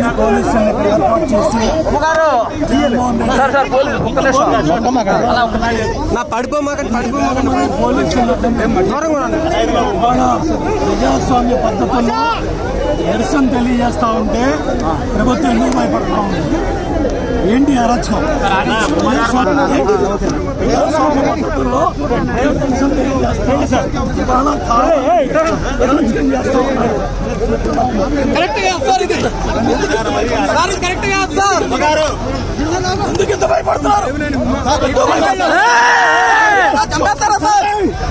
పోలీసుల్ని ఇక్కడ ఏర్పాటు చేసి సార్ సార్ పోలీసు ఒక్క నిమిషం నా పడిపోమాకండి పడిపోమాకండి పోలీసులు దూరంగా ఉండండి. ఇవాళ ప్రజాస్వామ్య పద్ధతుల్లో నిరసన తెలియజేస్తా ఉంటే ప్రభుత్వం ఎందుకు భయపడతా ఉంది ఏంటి అరచం ప్రజాస్వామ్య ప్రజాస్వామ్య పద్ధతుల్లో నిరసన తెలియజేస్తా ఇవాళ కాలం చేస్తా ఉన్నారు కరెక్ట్ గా సార్ ఇది సార్ ఇది కరెక్ట్ గా సార్ ఎందుకు ఇంత భయపడుతున్నారు చంపేస్తారా సార్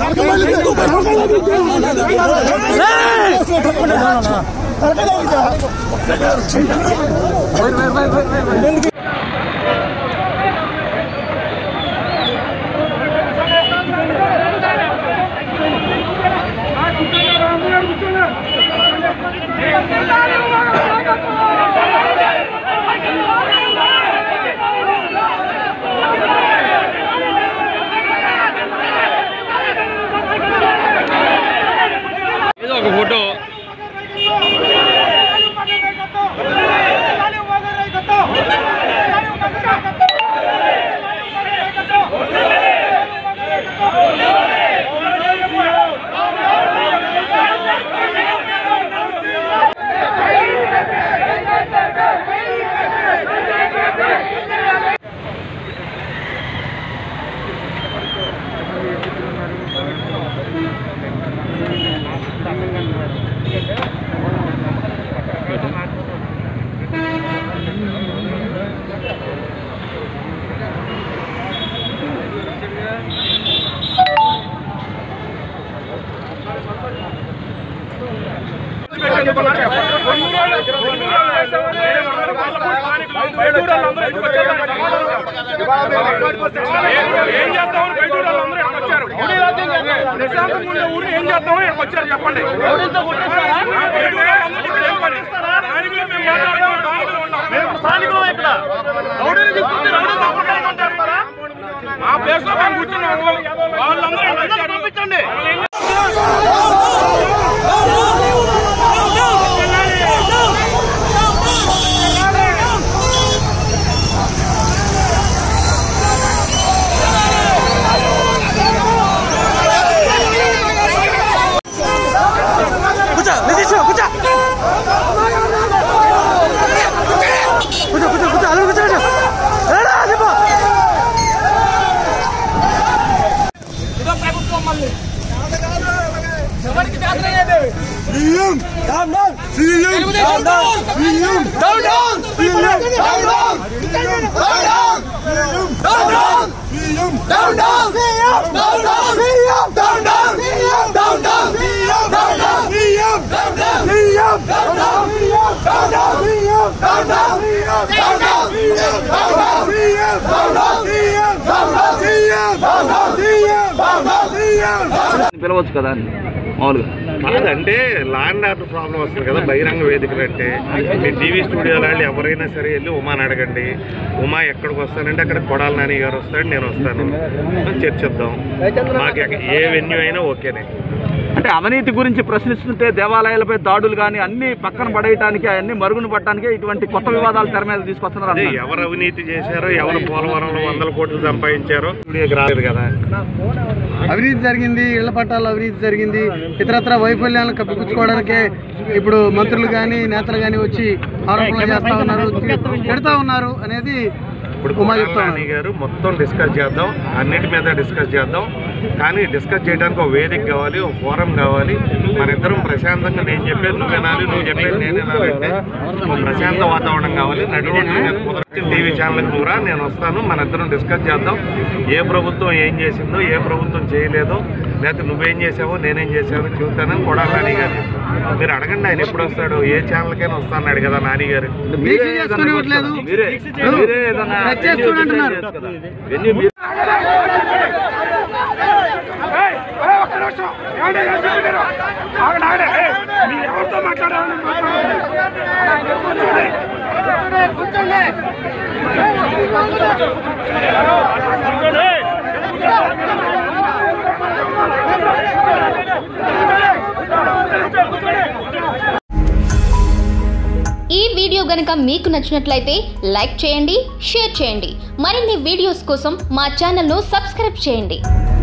ఏదో ఒక ఫోటో ఏం చేస్తామని బయట వాళ్ళందరూ ఇక్కడికి వచ్చారు ప్రశాంతంగా ఉండే ఊరిని ఏం చేస్తామని ఇక్కడికి వచ్చారు చెప్పండి బయట వాళ్ళందరూ ఇక్కడ ఏం పని? స్థానికులు మేము మాట్లాడుతున్నాం, స్థానికులు ఉన్నాం. మేము స్థానికులం ఇక్కడ. రౌడీని తీసుకొచ్చి రౌడీ కాపాడాలని అంటారా? మా ప్లేస్ లో మేము కూర్చున్నాము వాళ్ళందరూ ఇక్కడికి వచ్చారు. పంపించండి కూర్చో నితీష్ కూర్చో కూర్చో కూర్చో కూర్చో అలా కూర్చో కూర్చో ఏడా, చెప్పు. పిలవచ్చు కదా అని మామూలుగా కాదంటే ల్యాండ్ ఆర్డర్ ప్రాబ్లం వస్తుంది కదా బహిరంగ వేదికలు అంటే మీ టీవీ స్టూడియో వాళ్ళు ఎవరైనా సరే వెళ్ళి ఉమాని అడగండి ఉమా ఎక్కడికి వస్తానంటే అక్కడ కొడాల నాని గారు వస్తాడు నేను వస్తాను చర్చిద్దాం మాకు ఎక్క- ఏ వెన్యూ అయినా ఓకేనే అంటే అవినీతి గురించి ప్రశ్నిస్తుంటే దేవాలయాలపై దాడులు కానీ అన్ని పక్కన పడేయటానికి అవన్నీ మరుగున పట్టడానికి ఇటువంటి కొత్త వివాదాలు తెర మీద తీసుకొస్తున్నారు అదే అంటున్నారు. ఎవరు అవినీతి చేశారో ఎవరు పోలవరంలో వందల కోట్లు సంపాదించారో స్టూడియోకి రాలేదు కదా అవినీతి జరిగింది ఇళ్ల పట్టాలు అవినీతి జరిగింది ఇతరత్ర వైఫల్యాలను కప్పిపుచ్చుకోవడానికే ఇప్పుడు మంత్రులు కానీ నేతలు కానీ వచ్చి ఆరోపణలు చేస్తా ఉన్నారు పెడతా ఉన్నారు అనేది ఇప్పుడు ఉమా కొడాల చెప్తా నాని గారు మొత్తం డిస్కస్ చేద్దాం అన్నిటి మీద డిస్కస్ చేద్దాం కానీ డిస్కస్ చేయడానికి ఒక వేదిక కావాలి ఒక ఫోరం కావాలి మన ఇద్దరం ప్రశాంతంగా నేను చెప్పేది నువ్వు వినాలి నువ్వు చెప్పేది నేను వినాలంటే ఒక ప్రశాంత వాతావరణం కావాలి నడి రోడ్డు మీద కుదరని టీవీ ఛానల్కి నువ్వు రా నేను వస్తాను మన ఇద్దరం డిస్కస్ చేద్దాం ఏ ప్రభుత్వం ఏం చేసిందో ఏ ప్రభుత్వం చేయలేదో లేకపోతే నువ్వేం చేసావో నేనేం చేసావో చూస్తానని కూడా నాని గారు మీరు అడగండి ఆయన ఎప్పుడు వస్తాడు ఏ ఛానల్కైనా వస్తాన్నాడు కదా నాని గారు మీరే దీక్ష ఏదన్నా చేసుకునివ్వట్లేదు. మీరే మీరే ఏదన్నా టచ్ చేస్తూనే అంటున్నారు. వెన్యూ మీరు- ఒక్క నిమిషం ఏమండి? ఏం చెప్పారు? ఆగండి, ఆగండి. ఏయ్, మీరు ఎవరితో మాట్లాడాలని ఈ వీడియో గనక మీకు నచ్చినట్లయితే లైక్ చేయండి షేర్ చేయండి మరిన్ని వీడియోస్ కోసం మా ఛానల్ను సబ్స్క్రైబ్ చేయండి